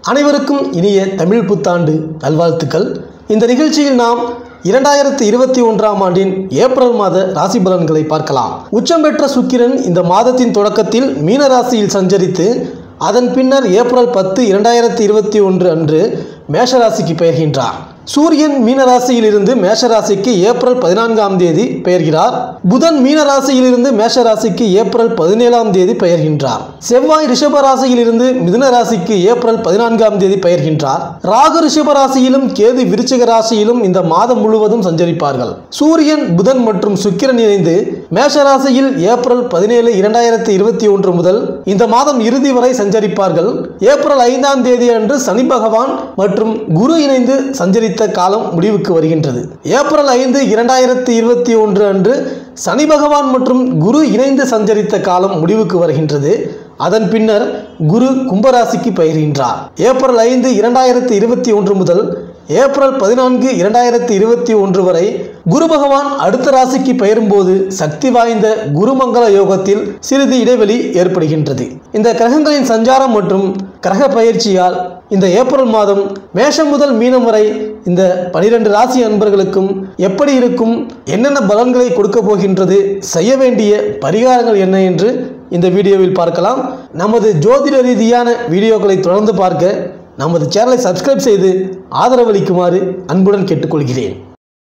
அனைவருக்கும் இனிய தமிழ் புத்தாண்டு நல்வாழ்த்துக்கள் இந்த நிகழ்ச்சியில் நாம் இரண்டாயிரத்தி இருபத்தி ஒன்றாம் ஆண்டின் ஏப்ரல் மாத ராசி பலன்களை பார்க்கலாம் உச்சம் பெற்ற சுக்கிரன் இந்த மாதத்தின் தொடக்கத்தில் மீன ராசியில் சஞ்சரித்து அதன் பின்னர் ஏப்ரல் பத்து இரண்டாயிரத்தி இருபத்தி ஒன்று அன்று மேஷராசிக்கு பெயர்கின்றார் சூரியன் மீனராசியிலிருந்து மேஷராசிக்கு ஏப்ரல் பதினான்காம் தேதி பெயர்கிறார் புதன் மீனராசியிலிருந்து மேஷராசிக்கு ஏப்ரல் பதினேழாம் தேதி பெயர்கின்றார் செவ்வாய் ரிஷப ராசியிலிருந்து மிதுன ராசிக்கு ஏப்ரல் பதினான்காம் தேதி பெயர்கின்றார் ராகு ரிஷப ராசியிலும் கேது விருச்சிக ராசியிலும் இந்த மாதம் முழுவதும் சஞ்சரிப்பார்கள் சூரியன் புதன் மற்றும் சுக்கிரன் இணைந்து மேஷராசியில் ஏப்ரல் பதினேழு இரண்டாயிரத்தி இருபத்தி ஒன்று முதல் இந்த மாதம் இறுதி வரை சஞ்சரிப்பார்கள் ஏப்ரல் ஐந்தாம் தேதி அன்று சனி பகவான் மற்றும் குரு இணைந்து சஞ்சரித்த காலம் முடிவுக்கு வருகின்றது ஏப்ரல் ஐந்து இரண்டாயிரத்தி இருபத்தி ஒன்று அன்று சனி பகவான் மற்றும் குரு இணைந்து சஞ்சரித்த காலம் முடிவுக்கு வருகின்றது அதன் பின்னர் குரு கும்பராசிக்கு பயிர்கின்றார் ஏப்ரல் ஐந்து இரண்டாயிரத்தி இருபத்தி ஒன்று முதல் ஏப்ரல் பதினான்கு இரண்டாயிரத்தி இருபத்தி ஒன்று வரை குரு பகவான் அடுத்த ராசிக்கு பெயரும்போது சக்தி வாய்ந்த குருமங்கள யோகத்தில் சிறிது இடைவெளி ஏற்படுகின்றது இந்த கிரகங்களின் சஞ்சாரம் மற்றும் கிரக பயிற்சியால் இந்த ஏப்ரல் மாதம் மேஷம் முதல் மீனம் வரை இந்த பனிரெண்டு ராசி அன்பர்களுக்கும் எப்படி இருக்கும் என்னென்ன பலன்களை கொடுக்க போகின்றது செய்ய வேண்டிய பரிகாரங்கள் என்ன என்று இந்த வீடியோவில் பார்க்கலாம் நமது ஜோதிட ரீதியான வீடியோக்களை தொடர்ந்து பார்க்க நமது சேனலை சப்ஸ்கிரைப் செய்து ஆதரவளிக்குமாறு அன்புடன் கேட்டுக்கொள்கிறேன்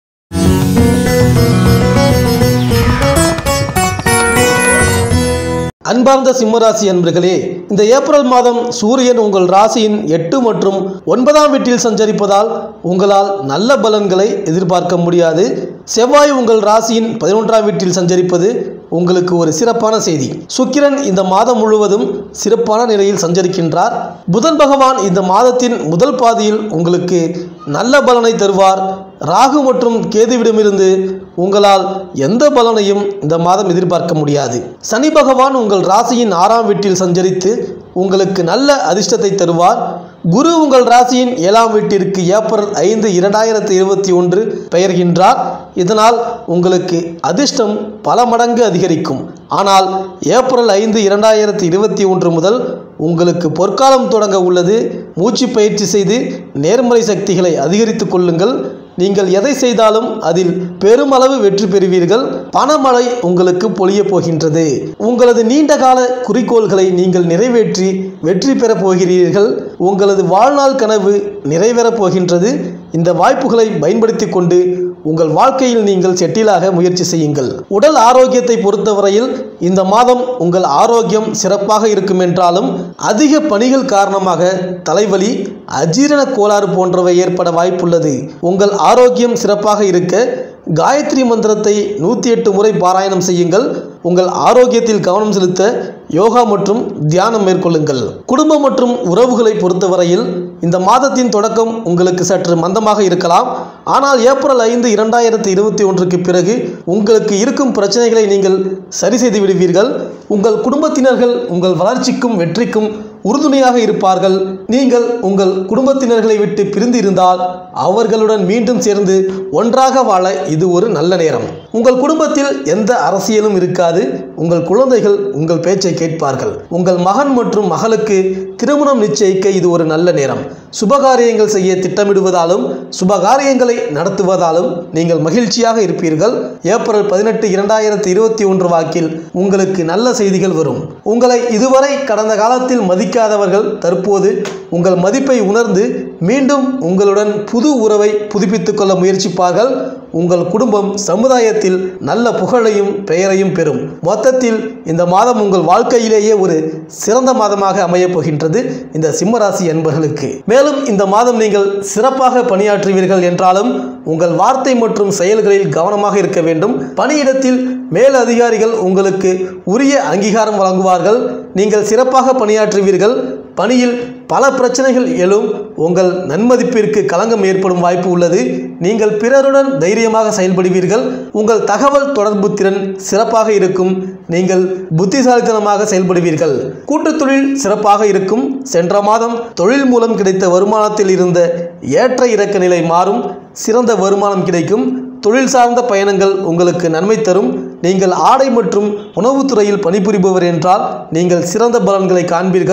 அன்பார்ந்த சிம்மராசி அன்பர்களே இந்த ஏப்ரல் மாதம் சூரியன் உங்கள் ராசியின் எட்டு மற்றும் ஒன்பதாம் வீட்டில் சஞ்சரிப்பதால் உங்களால் நல்ல பலன்களை எதிர்பார்க்க முடியாது செவ்வாய் உங்கள் ராசியின் பதினொன்றாம் வீட்டில் சஞ்சரிப்பது உங்களுக்கு ஒரு சிறப்பான செய்தி சுக்கிரன் இந்த மாதம் முழுவதும் சிறப்பான நிலையில் சஞ்சரிக்கின்றார் புதன் பகவான் இந்த மாதத்தின் முதல் பாதியில் உங்களுக்கு நல்ல பலனை தருவார் ராகு மற்றும் கேதுவிடமிருந்து உங்களால் எந்த பலனையும் இந்த மாதம் எதிர்பார்க்க முடியாது சனி பகவான் உங்கள் ராசியின் ஆறாம் வீட்டில் சஞ்சரித்து உங்களுக்கு நல்ல அதிர்ஷ்டத்தை தருவார் குரு உங்கள் ராசியின் ஏழாம் வீட்டிற்கு ஏப்ரல் ஐந்து இரண்டாயிரத்தி இருபத்தி ஒன்று பெயர்கின்றார் இதனால் உங்களுக்கு அதிர்ஷ்டம் பல மடங்கு அதிகரிக்கும் ஆனால் ஏப்ரல் ஐந்து இரண்டாயிரத்தி இருபத்தி ஒன்று முதல் உங்களுக்கு பொற்காலம் தொடங்க உள்ளது மூச்சு பயிற்சி செய்து நேர்மறை சக்திகளை அதிகரித்துக் கொள்ளுங்கள் நீங்கள் எதை செய்தாலும் அதில் பெருமளவு வெற்றி பெறுவீர்கள் பணமழை உங்களுக்கு பொழிய போகின்றது உங்களது நீண்ட கால குறிக்கோள்களை நீங்கள் நிறைவேற்றி வெற்றி பெறப் போகிறீர்கள் உங்களது வாழ்நாள் கனவு நிறைவேறப் போகின்றது இந்த வாய்ப்புகளை பயன்படுத்தி கொண்டு உங்கள் வாழ்க்கையில் நீங்கள் செட்டிலாக முயற்சி செய்யுங்கள் உடல் ஆரோக்கியத்தை பொறுத்தவரையில் இந்த மாதம் உங்கள் ஆரோக்கியம் சிறப்பாக இருக்கும் என்றாலும் அதிக பணிகள் காரணமாக தலைவலி அஜீரண கோளாறு போன்றவை ஏற்பட வாய்ப்புள்ளது உங்கள் ஆரோக்கியம் சிறப்பாக இருக்க காயத்ரி மந்திரத்தை நூற்றி எட்டு முறை பாராயணம் செய்யுங்கள் உங்கள் ஆரோக்கியத்தில் கவனம் செலுத்த யோகா மற்றும் தியானம் மேற்கொள்ளுங்கள் குடும்பம் மற்றும் உறவுகளை பொறுத்தவரையில் இந்த மாதத்தின் தொடக்கம் உங்களுக்கு சற்று மந்தமாக இருக்கலாம் ஆனால் ஏப்ரல் ஐந்து இரண்டாயிரத்தி இருபத்தி ஒன்றுக்கு பிறகு உங்களுக்கு இருக்கும் பிரச்சனைகளை நீங்கள் சரி செய்து விடுவீர்கள் உங்கள் குடும்பத்தினர்கள் உங்கள் வளர்ச்சிக்கும் வெற்றிக்கும் உறுதுணையாக இருப்பார்கள் நீங்கள் உங்கள் குடும்பத்தினர்களை விட்டு பிரிந்து இருந்தால் அவர்களுடன் மீண்டும் சேர்ந்து ஒன்றாக வாழ இது ஒரு நல்ல நேரம் உங்கள் குடும்பத்தில் எந்த அரசியலும் இருக்காது உங்கள் குழந்தைகள் உங்கள் பேச்சை கேட்பார்கள் உங்கள் மகன் மற்றும் மகளுக்கு திருமணம் நிச்சயிக்க இது ஒரு நல்ல நேரம் சுபகாரியங்கள் செய்ய திட்டமிடுவதாலும் சுபகாரியங்களை நடத்துவதாலும் நீங்கள் மகிழ்ச்சியாக இருப்பீர்கள் ஏப்ரல் பதினெட்டு இரண்டாயிரத்தி இருபத்தி ஒன்று வாக்கில் உங்களுக்கு நல்ல செய்திகள் வரும் உங்களை இதுவரை கடந்த காலத்தில் மதிக்காதவர்கள் தற்போது உங்கள் மதிப்பை உணர்ந்து மீண்டும் உங்களுடன் புது உறவை புதுப்பித்துக் கொள்ள முயற்சிப்பார்கள் உங்கள் குடும்பம் சமுதாயத்தில் நல்ல புகழையும் பெயரையும் பெறும் மொத்தத்தில் இந்த மாதம் உங்கள் வாழ்க்கையிலேயே ஒரு சிறந்த மாதமாக அமையப் போகின்றது இந்த சிம்மராசி அன்பர்களுக்கு மேலும் இந்த மாதம் நீங்கள் சிறப்பாக பணியாற்றுவீர்கள் என்றாலும் உங்கள் வார்த்தை மற்றும் செயல்களில் கவனமாக இருக்க வேண்டும் பணியிடத்தில் மேல் அதிகாரிகள் உங்களுக்கு உரிய அங்கீகாரம் வழங்குவார்கள் நீங்கள் சிறப்பாக பணியாற்றுவீர்கள் பணியில் பல பிரச்சனைகள் எழும் உங்கள் நன்மதிப்பிற்கு களங்கம் ஏற்படும் வாய்ப்பு உள்ளது நீங்கள் பிறருடன் தைரியமாக செயல்படுவீர்கள் உங்கள் தகவல் தொடர்பு திறன் சிறப்பாக இருக்கும் நீங்கள் புத்திசாலித்தனமாக செயல்படுவீர்கள் கூட்டுத் தொழில் சிறப்பாக இருக்கும் சென்ற மாதம் தொழில் மூலம் கிடைத்த வருமானத்தில் இருந்த ஏற்ற இறக்க நிலை மாறும் சிறந்த வருமானம் கிடைக்கும் தொழில் சார்ந்த பயணங்கள் உங்களுக்கு நன்மை தரும் நீங்கள் ஆடை மற்றும் உணவுத்துறையில் பணிபுரிபவர் என்றால் நீங்கள் சிறந்த பலன்களை காண்பீர்கள்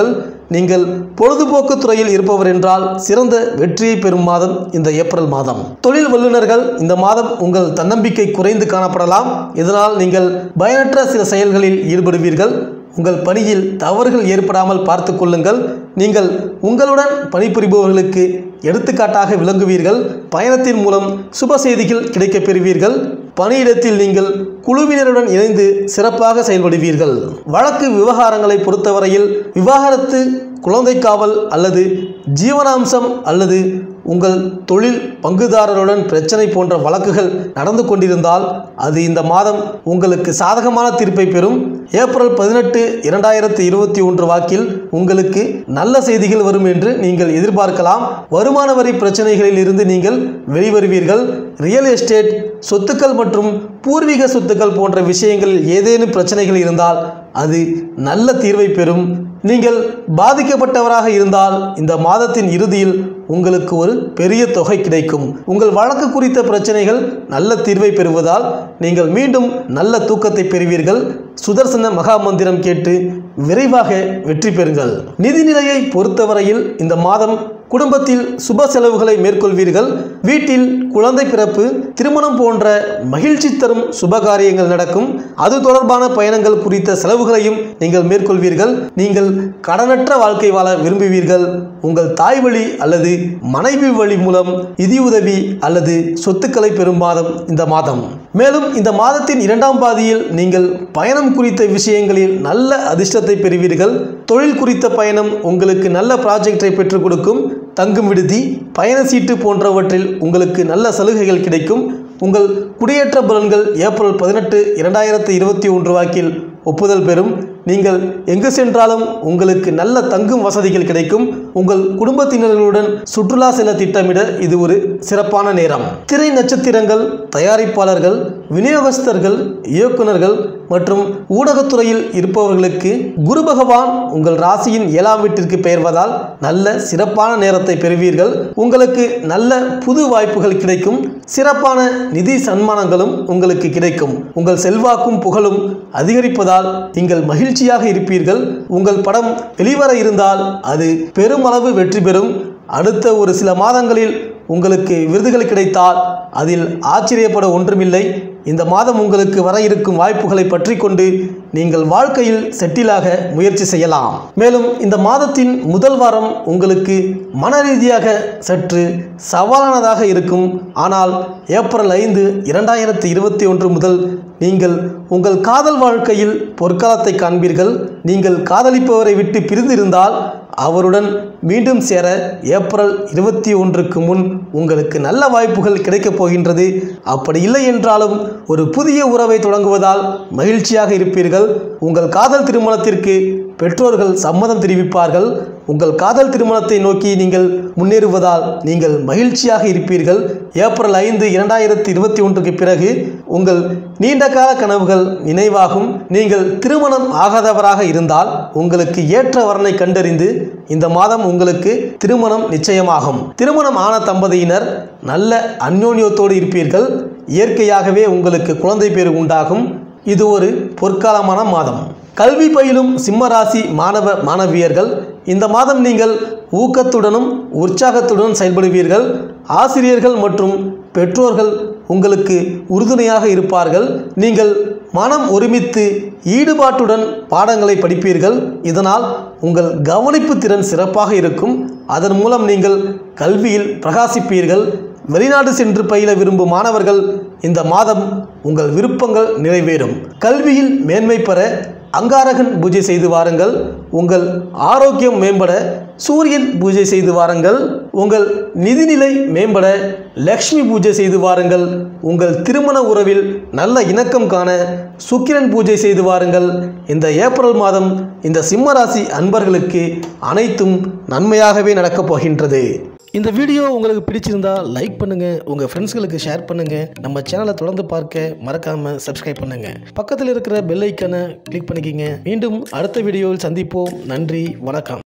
நீங்கள் பொழுதுபோக்கு துறையில் இருப்பவர் என்றால் சிறந்த வெற்றியை பெறும் மாதம் இந்த ஏப்ரல் மாதம் தொழில் வல்லுநர்கள் இந்த மாதம் உங்கள் தன்னம்பிக்கை குறைந்து காணப்படலாம் இதனால் நீங்கள் பயனற்ற சில செயல்களில் ஈடுபடுவீர்கள் உங்கள் பணியில் தவறுகள் ஏற்படாமல் பார்த்து கொள்ளுங்கள் நீங்கள் உங்களுடன் பணிபுரிபவர்களுக்கு எடுத்துக்காட்டாக விளங்குவீர்கள் பயணத்தின் மூலம் சுப செய்திகள் கிடைக்கப் பெறுவீர்கள் பணியிடத்தில் நீங்கள் குழுவினருடன் இணைந்து சிறப்பாக செயல்படுவீர்கள் வழக்கு விவகாரங்களை பொறுத்தவரையில் விவாகரத்து குழந்தை காவல் அல்லது ஜீவனாம்சம் அல்லது உங்கள் தொழில் பங்குதாரருடன் பிரச்சனை போன்ற வழக்குகள் நடந்து கொண்டிருந்தால் அது இந்த மாதம் உங்களுக்கு சாதகமான தீர்ப்பை பெறும் ஏப்ரல் பதினெட்டு இரண்டாயிரத்தி இருபத்தி ஒன்று வாக்கில் உங்களுக்கு நல்ல செய்திகள் வரும் என்று நீங்கள் எதிர்பார்க்கலாம் வருமான வரி பிரச்சனைகளில் இருந்து நீங்கள் வெளிவருவீர்கள் ரியல் எஸ்டேட் சொத்துக்கள் மற்றும் பூர்வீக சொத்துக்கள் போன்ற விஷயங்களில் ஏதேனும் பிரச்சனைகள் இருந்தால் அது நல்ல தீர்வை பெறும் நீங்கள் பாதிக்கப்பட்டவராக இருந்தால் இந்த மாதத்தின் இறுதியில் உங்களுக்கு ஒரு பெரிய தொகை கிடைக்கும் உங்கள் வழக்கு குறித்த பிரச்சனைகள் நல்ல தீர்வை பெறுவதால் நீங்கள் மீண்டும் நல்ல தூக்கத்தை பெறுவீர்கள் சுதர்சன மகா மந்திரம் கேட்டு விரைவாக வெற்றி பெறுங்கள் நிதிநிலையை பொறுத்தவரையில் இந்த மாதம் குடும்பத்தில் சுப செலவுகளை மேற்கொள்வீர்கள் வீட்டில் குழந்தை பிறப்பு திருமணம் போன்ற மகிழ்ச்சி தரும் சுப காரியங்கள் நடக்கும் அது தொடர்பான பயணங்கள் குறித்த செலவுகளையும் நீங்கள் மேற்கொள்வீர்கள் நீங்கள் கடனற்ற வாழ்க்கை வாழ விரும்புவீர்கள் உங்கள் தாய் வழி அல்லது மனைவி வழி மூலம் நிதியுதவி அல்லது சொத்துக்களை பெறும் மாதம் இந்த மாதம் மேலும் இந்த மாதத்தின் இரண்டாம் பாதியில் நீங்கள் பயணம் குறித்த விஷயங்களில் நல்ல அதிர்ஷ்டத்தை பெறுவீர்கள் தொழில் குறித்த பயணம் உங்களுக்கு நல்ல ப்ராஜெக்டை பெற்றுக் கொடுக்கும் தங்கும் விடுதி பயண சீட்டு போன்றவற்றில் உங்களுக்கு நல்ல சலுகைகள் கிடைக்கும் உங்கள் குடியேற்ற பலன்கள் ஏப்ரல் பதினெட்டு இரண்டாயிரத்தி இருபத்தி ஒன்று வாக்கில் ஒப்புதல் பெறும் நீங்கள் எங்கு சென்றாலும் உங்களுக்கு நல்ல தங்கும் வசதிகள் கிடைக்கும் உங்கள் குடும்பத்தினர்களுடன் சுற்றுலா செல்ல திட்டமிட இது ஒரு சிறப்பான நேரம் திரை நட்சத்திரங்கள் தயாரிப்பாளர்கள் விநியோகஸ்தர்கள் இயக்குனர்கள் மற்றும் ஊடகத்துறையில் இருப்பவர்களுக்கு குரு பகவான் உங்கள் ராசியின் ஏழாம் வீட்டிற்கு பெயர்வதால் நல்ல சிறப்பான நேரத்தை பெறுவீர்கள் உங்களுக்கு நல்ல புது வாய்ப்புகள் கிடைக்கும் சிறப்பான நிதி சன்மானங்களும் உங்களுக்கு கிடைக்கும் உங்கள் செல்வாக்கும் புகழும் அதிகரிப்பதால் நீங்கள் மகிழ்ச்சியாக இருப்பீர்கள் உங்கள் படம் வெளிவர இருந்தால் அது பெருமளவு வெற்றி பெறும் அடுத்த ஒரு சில மாதங்களில் உங்களுக்கு விருதுகள் கிடைத்தால் அதில் ஆச்சரியப்பட ஒன்றுமில்லை இந்த மாதம் உங்களுக்கு வர இருக்கும் வாய்ப்புகளை பற்றி கொண்டு நீங்கள் வாழ்க்கையில் செட்டிலாக முயற்சி செய்யலாம் மேலும் இந்த மாதத்தின் முதல் வாரம் உங்களுக்கு மன ரீதியாக சற்று சவாலானதாக இருக்கும் ஆனால் ஏப்ரல் ஐந்து இரண்டாயிரத்தி இருபத்தி ஒன்று முதல் நீங்கள் உங்கள் காதல் வாழ்க்கையில் பொற்காலத்தை காண்பீர்கள் நீங்கள் காதலிப்பவரை விட்டு பிரிந்திருந்தால் அவருடன் மீண்டும் சேர ஏப்ரல் இருபத்தி ஒன்றுக்கு முன் உங்களுக்கு நல்ல வாய்ப்புகள் கிடைக்கப் போகின்றது அப்படி இல்லை என்றாலும் ஒரு புதிய உறவை தொடங்குவதால் மகிழ்ச்சியாக இருப்பீர்கள் உங்கள் காதல் திருமணத்திற்கு பெற்றோர்கள் சம்மதம் தெரிவிப்பார்கள் உங்கள் காதல் திருமணத்தை நோக்கி நீங்கள் முன்னேறுவதால் நீங்கள் மகிழ்ச்சியாக இருப்பீர்கள் ஏப்ரல் ஐந்து இரண்டாயிரத்தி இருபத்தி ஒன்றுக்கு பிறகு உங்கள் நீண்டகால கனவுகள் நினைவாகும் நீங்கள் திருமணம் ஆகாதவராக இருந்தால் உங்களுக்கு ஏற்ற வரனை கண்டறிந்து இந்த மாதம் உங்களுக்கு திருமணம் நிச்சயமாகும் திருமணம் ஆன தம்பதியினர் நல்ல அந்யோன்யத்தோடு இருப்பீர்கள் இயற்கையாகவே உங்களுக்கு குழந்தை பேறு உண்டாகும் இது ஒரு பொற்காலமான மாதம் கல்வி பயிலும் சிம்மராசி மாணவ மாணவியர்கள் இந்த மாதம் நீங்கள் ஊக்கத்துடனும் உற்சாகத்துடனும் செயல்படுவீர்கள் ஆசிரியர்கள் மற்றும் பெற்றோர்கள் உங்களுக்கு உறுதுணையாக இருப்பார்கள் நீங்கள் மனம் ஒருமித்து ஈடுபாட்டுடன் பாடங்களை படிப்பீர்கள் இதனால் உங்கள் கவனிப்பு திறன் சிறப்பாக இருக்கும் அதன் மூலம் நீங்கள் கல்வியில் பிரகாசிப்பீர்கள் வெளிநாடு சென்று பயில விரும்பும் மாணவர்கள் இந்த மாதம் உங்கள் விருப்பங்கள் நிறைவேறும் கல்வியில் மேன்மை பெற அங்காரகன் பூஜை செய்து வாருங்கள் உங்கள் ஆரோக்கியம் மேம்பட சூரியன் பூஜை செய்து வாருங்கள் உங்கள் நிதிநிலை மேம்பட லக்ஷ்மி பூஜை செய்து வாருங்கள் உங்கள் திருமண உறவில் நல்ல இணக்கம் காண சுக்கிரன் பூஜை செய்து வாருங்கள் இந்த ஏப்ரல் மாதம் இந்த சிம்மராசி அன்பர்களுக்கு அனைத்தும் நன்மையாகவே நடக்கப் போகின்றது இந்த வீடியோ உங்களுக்கு பிடிச்சிருந்தா லைக் பண்ணுங்க உங்க ஃப்ரெண்ட்ஸ்களுக்கு ஷேர் பண்ணுங்க நம்ம சேனலை தொடர்ந்து பார்க்க மறக்காம சப்ஸ்கிரைப் பண்ணுங்க பக்கத்தில் இருக்கிற பெல் ஐக்கனை கிளிக் பண்ணிக்கிங்க மீண்டும் அடுத்த வீடியோவில் சந்திப்போம் நன்றி வணக்கம்